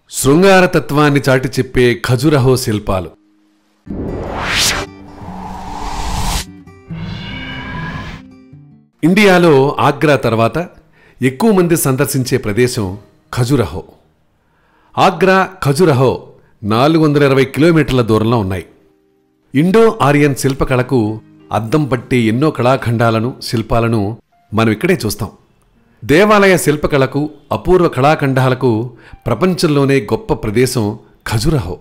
శృంగారతత్వాన్ని చాటి చెప్పే ఖజురహో శిల్పాలు ఇండియాలో ఆగ్రా తర్వాత ఎక్కువ మంది సందర్శించే ప్రదేశం ఖజురహో ఆగ్రా ఖజురహో నాలుగు వందల ఇరవై కిలోమీటర్ల దూరంలో ఉన్నాయి ఇండో ఆరియన్ శిల్పకళకు అద్దం పట్టే ఎన్నో కళాఖండాలను శిల్పాలను మనం ఇక్కడే చూస్తాం దేవాలయ శిల్పకళకు అపూర్వ కళాఖండాలకు ప్రపంచంలోనే గొప్ప ప్రదేశం ఖజురహో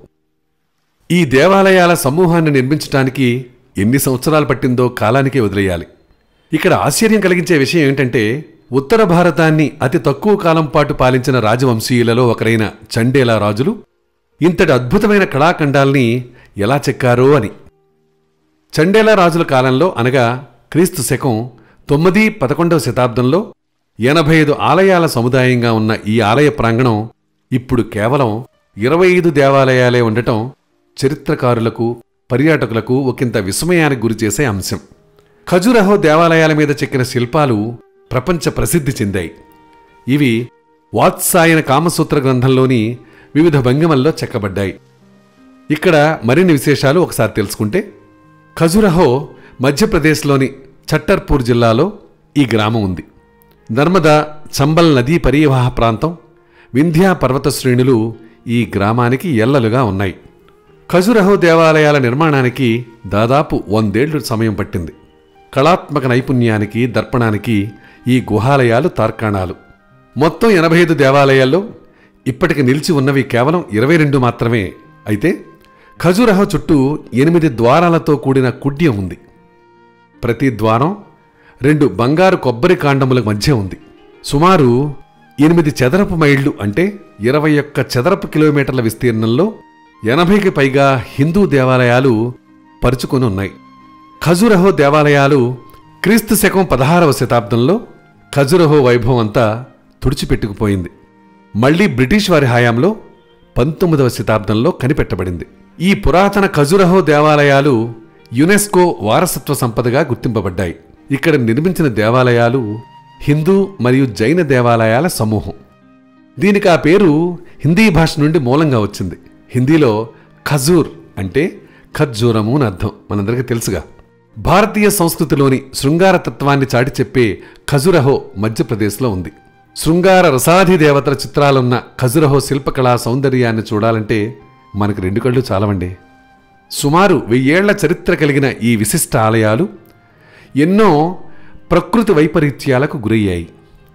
ఈ దేవాలయాల సమూహాన్ని నిర్మించడానికి ఎన్ని సంవత్సరాలు పట్టిందో కాలానికే వదిలేయాలి ఇక్కడ ఆశ్చర్యం కలిగించే విషయం ఏంటంటే ఉత్తర భారతాన్ని అతి తక్కువ కాలం పాటు పాలించిన రాజవంశీయులలో ఒకరైన చండేలా రాజులు ఇంతటి అద్భుతమైన కళాఖండాల్ని ఎలా చెక్కారో అని చండేలా రాజుల కాలంలో అనగా క్రీస్తు శకం తొమ్మిది పదకొండవ శతాబ్దంలో ఎనభై ఐదు ఆలయాల సముదాయంగా ఉన్న ఈ ఆలయ ప్రాంగణం ఇప్పుడు కేవలం ఇరవై ఐదు దేవాలయాలే ఉండటం చరిత్రకారులకు పర్యాటకులకు ఒకంత విస్మయానికి గురిచేసే అంశం ఖజురహో దేవాలయాల మీద చెక్కిన శిల్పాలు ప్రపంచ ప్రసిద్ధి చెందాయి ఇవి వాత్సాయన కామసూత్ర గ్రంథంలోని వివిధ భంగిమల్లో చెక్కబడ్డాయి ఇక్కడ మరిన్ని విశేషాలు ఒకసారి తెలుసుకుంటే ఖజురహో మధ్యప్రదేశ్లోని ఛట్టర్పూర్ జిల్లాలో ఈ గ్రామం ఉంది నర్మదా చంబల్ నదీ పరీవాహ ప్రాంతం వింధ్యా పర్వత శ్రేణులు ఈ గ్రామానికి ఎల్లలుగా ఉన్నాయి ఖజురహో దేవాలయాల నిర్మాణానికి దాదాపు వందేళ్లు సమయం పట్టింది కళాత్మక నైపుణ్యానికి దర్పణానికి ఈ గుహాలయాలు తార్కాణాలు మొత్తం ఎనభై ఐదు దేవాలయాల్లో ఇప్పటికి నిలిచి ఉన్నవి కేవలం ఇరవై రెండు మాత్రమే అయితే ఖజురహో చుట్టూ ఎనిమిది ద్వారాలతో కూడిన కుడ్యం ఉంది ప్రతి ద్వారం రెండు బంగారు కొబ్బరి కాండముల మధ్య ఉంది సుమారు ఎనిమిది చదరపు మైళ్ళు అంటే ఇరవై ఒక్క చదరపు కిలోమీటర్ల విస్తీర్ణంలో ఎనభైకి పైగా హిందూ దేవాలయాలు పరుచుకొని ఉన్నాయి ఖజురహో దేవాలయాలు క్రీస్తు శకం పదహారవ శతాబ్దంలో ఖజురహో వైభవం అంతా తుడిచిపెట్టుకుపోయింది మళ్ళీ బ్రిటిష్ వారి హయాంలో పంతొమ్మిదవ శతాబ్దంలో కనిపెట్టబడింది ఈ పురాతన ఖజురహో దేవాలయాలు యునెస్కో వారసత్వ సంపదగా గుర్తింపబడ్డాయి ఇక్కడ నిర్మించిన దేవాలయాలు హిందూ మరియు జైన దేవాలయాల సమూహం దీనికి ఆ పేరు హిందీ భాష నుండి మూలంగా వచ్చింది హిందీలో ఖజూర్ అంటే ఖర్జూరము అని అర్థం మనందరికీ తెలుసుగా భారతీయ సంస్కృతిలోని శృంగార తత్వాన్ని చాటి చెప్పే ఖజురహో మధ్యప్రదేశ్లో ఉంది శృంగార రసాధి దేవతల చిత్రాలున్న ఖజురహో శిల్పకళా సౌందర్యాన్ని చూడాలంటే మనకు రెండు కళ్ళు చాలవండి సుమారు వెయ్యేళ్ల చరిత్ర కలిగిన ఈ విశిష్ట ఆలయాలు ఎన్నో ప్రకృతి వైపరీత్యాలకు గురయ్యాయి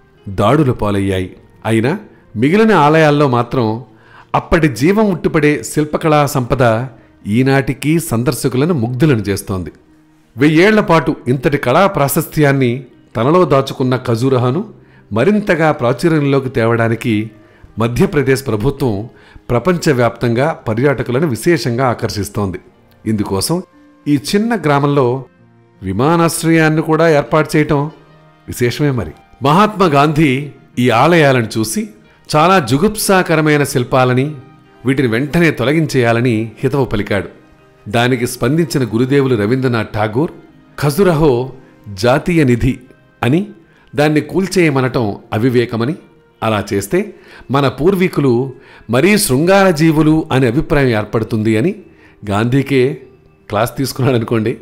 దాడుల పాలయ్యాయి అయినా మిగిలిన ఆలయాల్లో మాత్రం అప్పటి జీవం ఉట్టుపడే శిల్పకళా సంపద ఈనాటికి సందర్శకులను ముగ్ధులను చేస్తోంది వెయ్యేళ్ల పాటు ఇంతటి కళా ప్రాశస్త్యాన్ని తనలో దాచుకున్న ఖజూరహాను మరింతగా ప్రాచుర్యంలోకి తేవడానికి మధ్యప్రదేశ్ ప్రభుత్వం ప్రపంచవ్యాప్తంగా పర్యాటకులను విశేషంగా ఆకర్షిస్తోంది ఇందుకోసం ఈ చిన్న గ్రామంలో విమానాశ్రయాన్ని కూడా ఏర్పాటు చేయటం విశేషమే మరి మహాత్మా గాంధీ ఈ ఆలయాలను చూసి చాలా జుగుప్సాకరమైన శిల్పాలని వీటిని వెంటనే తొలగించేయాలని హితవు పలికాడు దానికి స్పందించిన గురుదేవులు రవీంద్రనాథ్ ఠాగూర్ ఖజురహో జాతీయ నిధి అని దాన్ని కూల్చేయమనటం అవివేకమని అలా చేస్తే మన పూర్వీకులు మరీ శృంగార జీవులు అనే అభిప్రాయం ఏర్పడుతుంది అని గాంధీకే క్లాస్ తీసుకున్నాడు అనుకోండి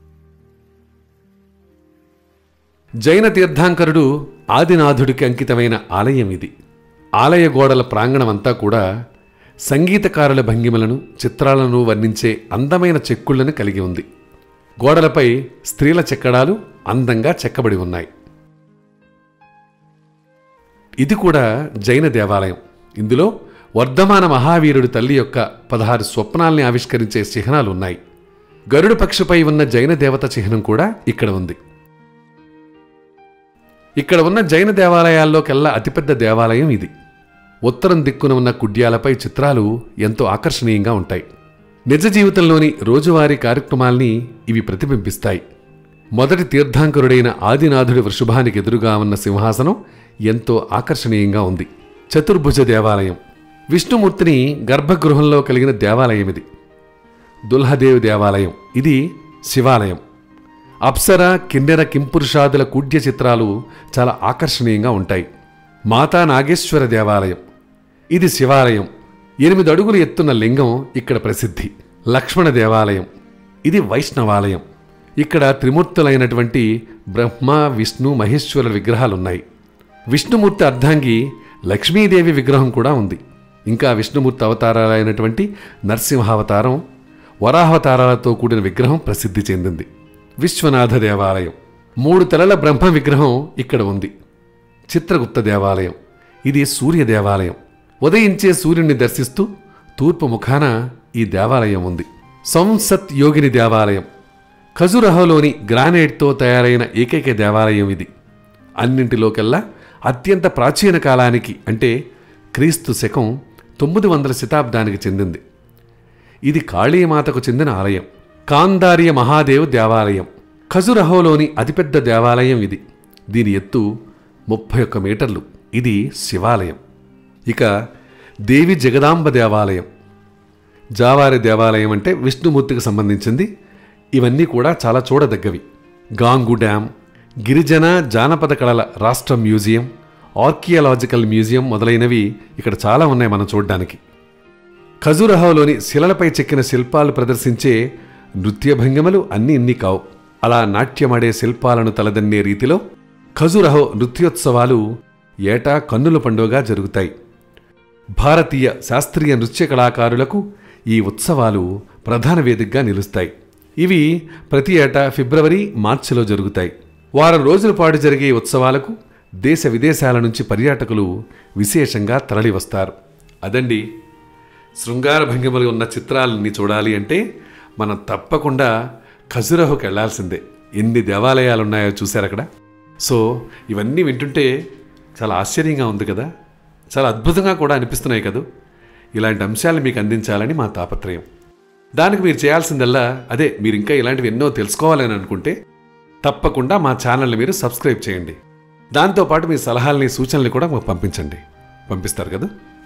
జైన తీర్థాంకరుడు ఆదినాథుడికి అంకితమైన ఆలయం ఇది ఆలయ గోడల ప్రాంగణమంతా కూడా సంగీతకారుల భంగిమలను చిత్రాలను వర్ణించే అందమైన చెక్కుళ్లను కలిగి ఉంది గోడలపై స్త్రీల చెక్కడాలు అందంగా చెక్కబడి ఉన్నాయి ఇది కూడా జైన దేవాలయం ఇందులో వర్ధమాన మహావీరుడి తల్లి యొక్క పదహారు స్వప్నాల్ని ఆవిష్కరించే చిహ్నాలు ఉన్నాయి గరుడు పక్షిపై ఉన్న జైన దేవత చిహ్నం కూడా ఇక్కడ ఉంది ఇక్కడ ఉన్న జైన దేవాలయాల్లోకెల్లా అతిపెద్ద దేవాలయం ఇది ఉత్తరం దిక్కున ఉన్న కుడ్యాలపై చిత్రాలు ఎంతో ఆకర్షణీయంగా ఉంటాయి నిజ జీవితంలోని రోజువారీ కార్యక్రమాల్ని ఇవి ప్రతిబింబిస్తాయి మొదటి తీర్థాంకరుడైన ఆదినాథుడి వృషభానికి ఎదురుగా ఉన్న సింహాసనం ఎంతో ఆకర్షణీయంగా ఉంది చతుర్భుజ దేవాలయం విష్ణుమూర్తిని గర్భగృహంలో కలిగిన దేవాలయం ఇది దుల్హదేవ్ దేవాలయం ఇది శివాలయం అప్సర కిన్నెర కింపురుషాదుల కూడ్య చిత్రాలు చాలా ఆకర్షణీయంగా ఉంటాయి మాతా నాగేశ్వర దేవాలయం ఇది శివాలయం ఎనిమిది అడుగులు ఎత్తున్న లింగం ఇక్కడ ప్రసిద్ధి లక్ష్మణ దేవాలయం ఇది వైష్ణవాలయం ఇక్కడ త్రిమూర్తులైనటువంటి బ్రహ్మ విష్ణు మహేశ్వరుల విగ్రహాలున్నాయి విష్ణుమూర్తి అర్ధాంగి లక్ష్మీదేవి విగ్రహం కూడా ఉంది ఇంకా విష్ణుమూర్తి అవతారాలైనటువంటి నరసింహావతారం వరాహవతారాలతో కూడిన విగ్రహం ప్రసిద్ధి చెందింది విశ్వనాథ దేవాలయం మూడు తలల బ్రహ్మ విగ్రహం ఇక్కడ ఉంది చిత్రగుప్త దేవాలయం ఇది సూర్య దేవాలయం ఉదయించే సూర్యుని దర్శిస్తూ తూర్పు ముఖాన ఈ దేవాలయం ఉంది సంసత్ యోగిని దేవాలయం ఖజురహోలోని గ్రానైట్తో తయారైన ఏకైక దేవాలయం ఇది అన్నింటిలోకెల్లా అత్యంత ప్రాచీన కాలానికి అంటే క్రీస్తు శకం తొమ్మిది వందల శతాబ్దానికి చెందింది ఇది కాళీమాతకు చెందిన ఆలయం కాందార్య మహాదేవ్ దేవాలయం ఖజురహోలోని అతిపెద్ద దేవాలయం ఇది దీని ఎత్తు ముప్పై ఒక్క మీటర్లు ఇది శివాలయం ఇక దేవి జగదాంబ దేవాలయం జావారి దేవాలయం అంటే విష్ణుమూర్తికి సంబంధించింది ఇవన్నీ కూడా చాలా చూడదగ్గవి గాంగు డ్యామ్ గిరిజన జానపద కళల రాష్ట్ర మ్యూజియం ఆర్కియాలజికల్ మ్యూజియం మొదలైనవి ఇక్కడ చాలా ఉన్నాయి మనం చూడడానికి ఖజురహోలోని శిలలపై చెక్కిన శిల్పాలు ప్రదర్శించే నృత్య భంగిమలు అన్నీ ఇన్ని కావు అలా నాట్యమాడే శిల్పాలను తలదన్నే రీతిలో ఖజురహో నృత్యోత్సవాలు ఏటా కన్నుల పండుగగా జరుగుతాయి భారతీయ శాస్త్రీయ నృత్య కళాకారులకు ఈ ఉత్సవాలు ప్రధాన వేదికగా నిలుస్తాయి ఇవి ప్రతి ఏటా ఫిబ్రవరి మార్చిలో జరుగుతాయి వారం రోజుల పాటు జరిగే ఈ ఉత్సవాలకు దేశ విదేశాల నుంచి పర్యాటకులు విశేషంగా తరలివస్తారు అదండి శృంగార భంగిమలు ఉన్న చిత్రాలని చూడాలి అంటే మనం తప్పకుండా ఖజురహోకి వెళ్లాల్సిందే ఎన్ని దేవాలయాలు ఉన్నాయో చూశారు అక్కడ సో ఇవన్నీ వింటుంటే చాలా ఆశ్చర్యంగా ఉంది కదా చాలా అద్భుతంగా కూడా అనిపిస్తున్నాయి కదా ఇలాంటి అంశాలు మీకు అందించాలని మా తాపత్రయం దానికి మీరు చేయాల్సిందల్లా అదే మీరు ఇంకా ఇలాంటివి ఎన్నో తెలుసుకోవాలని అనుకుంటే తప్పకుండా మా ఛానల్ని మీరు సబ్స్క్రైబ్ చేయండి దాంతోపాటు మీ సలహాలని సూచనలు కూడా మాకు పంపించండి పంపిస్తారు కదా